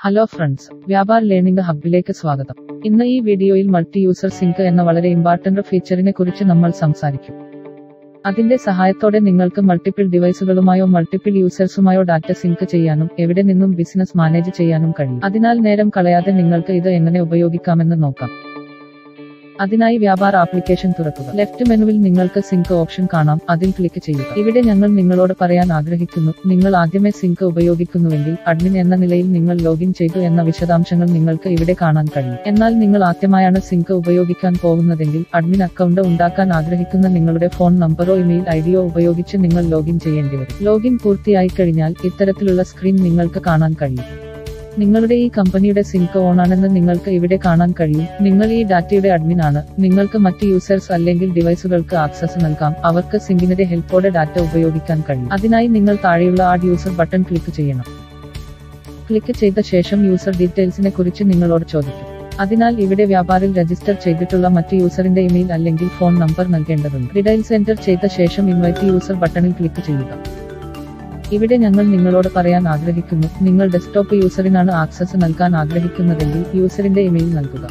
hello friends Vyapar learning ഹബിലേക്ക് സ്വാഗതം ഇന്ന് ഈ വീഡിയോയിൽ മൾട്ടി യൂസർ സിങ്ക് എന്ന വളരെ ഇമ്പോർട്ടന്റ് ഫീച്ചറിനെ കുറിച്ച് നമ്മൾ സംസാരിക്കും അതിന്റെ സഹായത്തോടെ നിങ്ങൾക്ക് മൾട്ടിപ്പിൾ ഡിവൈസുകളുമായോ മൾട്ടിപ്പിൾ യൂസേഴ്സുമായോ ഡാറ്റ സിങ്ക് ചെയ്യാനും എവിടെ നിന്നും ബിസിനസ് മാനേജ് ചെയ്യാനും കഴിയും അതിനാൽ നേരം കളയാതെ നിങ്ങൾക്ക് ഇത് എങ്ങനെ ഉപയോഗിക്കാമെന്ന് നോക്കാം അതിനായി വ്യാപാര ആപ്ലിക്കേഷൻ തുറക്കുക ലെഫ്റ്റ് മെനുവിൽ നിങ്ങൾക്ക് സിങ്ക് ഓപ്ഷൻ കാണാം അതിൽ ക്ലിക്ക് ചെയ്യുക ഇവിടെ ഞങ്ങൾ നിങ്ങളോട് പറയാൻ ആഗ്രഹിക്കുന്നു നിങ്ങൾ ആദ്യമേ സിങ്ക് ഉപയോഗിക്കുന്നുവെങ്കിൽ അഡ്മിൻ എന്ന നിലയിൽ നിങ്ങൾ ലോഗിൻ ചെയ്തു എന്ന വിശദാംശങ്ങൾ നിങ്ങൾക്ക് ഇവിടെ കാണാൻ കഴിയും എന്നാൽ നിങ്ങൾ ആദ്യമായാണ് സിങ്ക് ഉപയോഗിക്കാൻ പോകുന്നതെങ്കിൽ അഡ്മിൻ അക്കൗണ്ട് ഉണ്ടാക്കാൻ ആഗ്രഹിക്കുന്ന നിങ്ങളുടെ ഫോൺ നമ്പറോ ഇമെയിൽ ഐഡിയോ ഉപയോഗിച്ച് നിങ്ങൾ ലോഗിൻ ചെയ്യേണ്ടി വരും ലോഗിൻ പൂർത്തിയായി കഴിഞ്ഞാൽ ഇത്തരത്തിലുള്ള സ്ക്രീൻ നിങ്ങൾക്ക് കാണാൻ കഴിയും നിങ്ങളുടെ ഈ കമ്പനിയുടെ സിങ്ക് ഓൺ ആണെന്ന് നിങ്ങൾക്ക് ഇവിടെ കാണാൻ കഴിയും നിങ്ങൾ ഈ ഡാറ്റയുടെ അഡ്മിൻ ആണ് നിങ്ങൾക്ക് മറ്റ് യൂസേഴ്സ് അല്ലെങ്കിൽ ഡിവൈസുകൾക്ക് ആക്സസ് നൽകാം അവർക്ക് സിങ്കിന്റെ ഹെൽപ്പോടെ ഡാറ്റ ഉപയോഗിക്കാൻ കഴിയും അതിനായി നിങ്ങൾ താഴെയുള്ള ആഡ് യൂസർ ബട്ടൺ ക്ലിക്ക് ചെയ്യണം ക്ലിക്ക് ചെയ്ത ശേഷം യൂസർ ഡീറ്റെയിൽസിനെ കുറിച്ച് നിങ്ങളോട് ചോദിക്കും അതിനാൽ ഇവിടെ വ്യാപാരിൽ രജിസ്റ്റർ ചെയ്തിട്ടുള്ള മറ്റ് യൂസറിന്റെ ഇമെയിൽ അല്ലെങ്കിൽ ഫോൺ നമ്പർ നൽകേണ്ടതുണ്ട് ഡീറ്റെയിൽസ് എൻ്റർ ചെയ്ത ശേഷം ഇൻവൈറ്റ് യൂസർ ബട്ടണിൽ ക്ലിക്ക് ചെയ്യുക ഇവിടെ ഞങ്ങൾ നിങ്ങളോട് പറയാൻ ആഗ്രഹിക്കുന്നു നിങ്ങൾ ഡെസ്ക്ടോപ്പ് യൂസറിനാണ് ആക്സസ് നൽകാൻ ആഗ്രഹിക്കുന്നതെങ്കിൽ യൂസറിന്റെ ഇമെയിൽ നൽകുക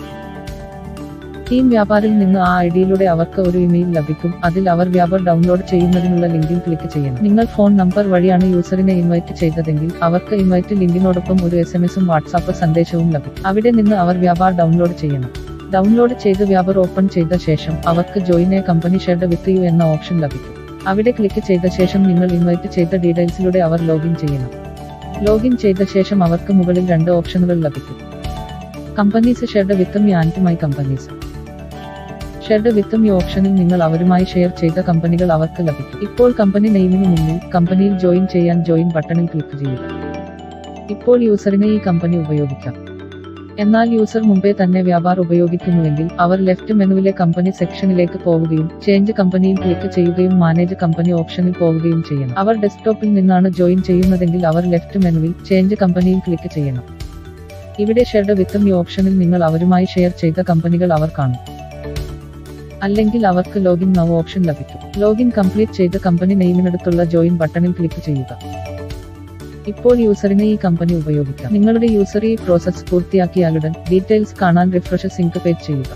ടീം വ്യാപാരിൽ നിന്ന് ആ ഐഡിയിലൂടെ അവർക്ക് ഒരു ഇമെയിൽ ലഭിക്കും അതിൽ അവർ വ്യാപാർ ഡൗൺലോഡ് ചെയ്യുന്നതിനുള്ള ലിങ്കിൽ ക്ലിക്ക് ചെയ്യണം നിങ്ങൾ ഫോൺ നമ്പർ വഴിയാണ് യൂസറിനെ ഇൻവൈറ്റ് ചെയ്തതെങ്കിൽ അവർക്ക് ഇൻവൈറ്റ് ലിങ്കിനോടൊപ്പം ഒരു എസ് എം എസും വാട്സാപ്പ് സന്ദേശവും ലഭിക്കും അവിടെ നിന്ന് അവർ വ്യാപാർ ഡൗൺലോഡ് ചെയ്യണം ഡൗൺലോഡ് ചെയ്ത് വ്യാപാർ ഓപ്പൺ ചെയ്ത ശേഷം അവർക്ക് join a company shared with you എന്ന ഓപ്ഷൻ ലഭിക്കും അവിടെ ക്ലിക്ക് ചെയ്ത ശേഷം നിങ്ങൾ ഇൻവൈറ്റ് ചെയ്ത ഡീറ്റെയിൽസിലൂടെ അവർ ലോഗിൻ ചെയ്യണം ലോഗിൻ ചെയ്ത ശേഷം അവർക്ക് മുകളിൽ രണ്ട് ഓപ്ഷനുകൾ ലഭിക്കും companies shared with me and my companies shared with me ഓപ്ഷനിൽ നിങ്ങൾ അവരുമായി ഷെയർ ചെയ്ത കമ്പനികൾ അവർക്ക് ലഭിക്കും ഇപ്പോൾ കമ്പനി നെയിമിന് മുന്നിൽ കമ്പനിയിൽ ജോയിൻ ചെയ്യാൻ ജോയിൻ ബട്ടണിൽ ക്ലിക്ക് ചെയ്യുക ഇപ്പോൾ യൂസറിനെ ഈ കമ്പനി ഉപയോഗിക്കാം എന്നാൽ യൂസർ മുമ്പേ തന്നെ വ്യാപാർ ഉപയോഗിക്കുന്നുവെങ്കിൽ അവർ ലെഫ്റ്റ് മെനുവിലെ കമ്പനി സെക്ഷനിലേക്ക് പോവുകയും ചേഞ്ച് കമ്പനിയിൽ ക്ലിക്ക് ചെയ്യുകയും മാനേജ് കമ്പനി ഓപ്ഷനിൽ പോവുകയും ചെയ്യണം അവർ ഡെസ്ക്ടോപ്പിൽ നിന്നാണ് ജോയിൻ ചെയ്യുന്നതെങ്കിൽ അവർ ലെഫ്റ്റ് മെനുവിൽ ചേഞ്ച് കമ്പനിയിൽ ക്ലിക്ക് ചെയ്യണം ഇവിടെ ഷെയർഡ് വിത്ത് ഈ ഓപ്ഷനിൽ നിങ്ങൾ അവരുമായി ഷെയർ ചെയ്ത കമ്പനികൾ അവർ കാണും അല്ലെങ്കിൽ അവർക്ക് ലോഗിൻ നൗ ഓപ്ഷൻ ലഭിക്കും ലോഗിൻ കംപ്ലീറ്റ് ചെയ്ത് കമ്പനി നെയിമിനടുത്തുള്ള ജോയിൻ ബട്ടണിൽ ക്ലിക്ക് ചെയ്യുക ഇപ്പോൾ യൂസറിനെ ഈ കമ്പനി ഉപയോഗിക്കാം നിങ്ങളുടെ യൂസർ ഈ പ്രോസസ് പൂർത്തിയാക്കിയാലുടൻ ഡീറ്റെയിൽസ് കാണാൻ റിഫ്രഷ് സിങ്ക് പേജ് ചെയ്യുക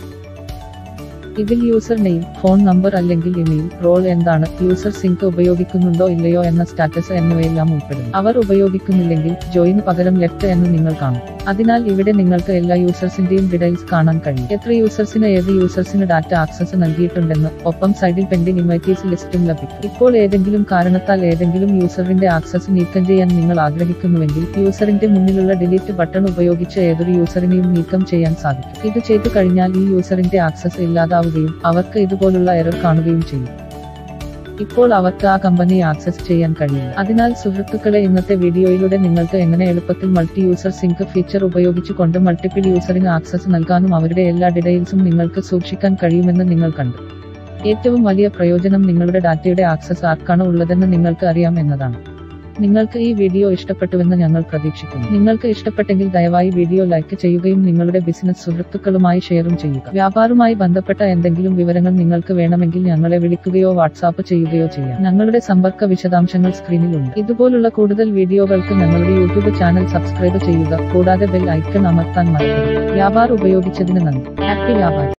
ഇതിൽ യൂസർ നെയിം ഫോൺ നമ്പർ അല്ലെങ്കിൽ ഇമെയിൽ റോൾ എന്താണ് യൂസർ സിങ്ക് ഉപയോഗിക്കുന്നുണ്ടോ ഇല്ലയോ എന്ന സ്റ്റാറ്റസ് എന്നിവയെല്ലാം ഉൾപ്പെടുന്നു അവർ ഉപയോഗിക്കുന്നില്ലെങ്കിൽ ജോയിന് പകരം ലെഫ്റ്റ് എന്ന് നിങ്ങൾ കാണും അതിനാൽ ഇവിടെ നിങ്ങൾക്ക് എല്ലാ യൂസേഴ്സിന്റെയും ഡീറ്റെയിൽസ് കാണാൻ കഴിയും എത്ര യൂസേഴ്സിന് ഏത് യൂസേഴ്സിന് ഡാറ്റ ആക്സസ് നൽകിയിട്ടുണ്ടെന്ന് ഒപ്പം സൈഡിൽ പെൻഡിംഗ് ഇൻവൈറ്റീസ് ലിസ്റ്റും ലഭിക്കും ഇപ്പോൾ ഏതെങ്കിലും കാരണത്താൽ ഏതെങ്കിലും യൂസറിന്റെ ആക്സസ് നീക്കം ചെയ്യാൻ നിങ്ങൾ ആഗ്രഹിക്കുന്നുവെങ്കിൽ യൂസറിന്റെ മുന്നിലുള്ള ഡിലീറ്റ് ബട്ടൺ ഉപയോഗിച്ച് ഏതൊരു യൂസറിനെയും നീക്കം ചെയ്യാൻ സാധിക്കും ഇത് ചെയ്തു കഴിഞ്ഞാൽ ഈ യൂസറിന്റെ ആക്സസ് ഇല്ലാതാവുകയും അവർക്ക് ഇതുപോലുള്ള എറർ കാണുകയും ചെയ്യും ഇപ്പോൾ അവർക്ക് ആ കമ്പനി ആക്സസ് ചെയ്യാൻ കഴിയില്ല അതിനാൽ സുഹൃത്തുക്കളെ ഇന്നത്തെ വീഡിയോയിലൂടെ നിങ്ങൾക്ക് എങ്ങനെ എളുപ്പത്തിൽ മൾട്ടി യൂസർ സിങ്ക് ഫീച്ചർ ഉപയോഗിച്ചുകൊണ്ട് മൾട്ടിപ്പിൾ യൂസറിന് ആക്സസ് നൽകാനും അവരുടെ എല്ലാ ഡീറ്റെയിൽസും നിങ്ങൾക്ക് സൂക്ഷിക്കാൻ കഴിയുമെന്ന് നിങ്ങൾ കണ്ടു ഏറ്റവും വലിയ പ്രയോജനം നിങ്ങളുടെ ഡാറ്റയുടെ ആക്സസ് ആർക്കാണ് ഉള്ളതെന്ന് നിങ്ങൾക്ക് അറിയാം എന്നതാണ് നിങ്ങൾക്ക് ഈ വീഡിയോ ഇഷ്ടപ്പെട്ടുവെന്ന് ഞങ്ങൾ പ്രതീക്ഷിക്കുന്നു നിങ്ങൾക്ക് ഇഷ്ടപ്പെട്ടെങ്കിൽ ദയവായി വീഡിയോ ലൈക്ക് ചെയ്യുകയും നിങ്ങളുടെ ബിസിനസ് സുഹൃത്തുക്കളുമായി ഷെയറും ചെയ്യുക വ്യാപാരവുമായി ബന്ധപ്പെട്ട എന്തെങ്കിലും വിവരങ്ങൾ നിങ്ങൾക്ക് വേണമെങ്കിൽ ഞങ്ങളെ വിളിക്കുകയോ വാട്സാപ്പ് ചെയ്യുകയോ ചെയ്യാം ഞങ്ങളുടെ സമ്പർക്ക വിശദാംശങ്ങൾ സ്ക്രീനിലുണ്ട് ഇതുപോലുള്ള കൂടുതൽ വീഡിയോകൾക്ക് ഞങ്ങളുടെ യൂട്യൂബ് ചാനൽ സബ്സ്ക്രൈബ് ചെയ്യുക കൂടാതെ ബെൽ ഐക്കൺ അമർത്താൻ മറക്കരുത് വ്യാപാർ ഉപയോഗിച്ചതിന് നന്ദി ഹാപ്പി വ്യാപാരം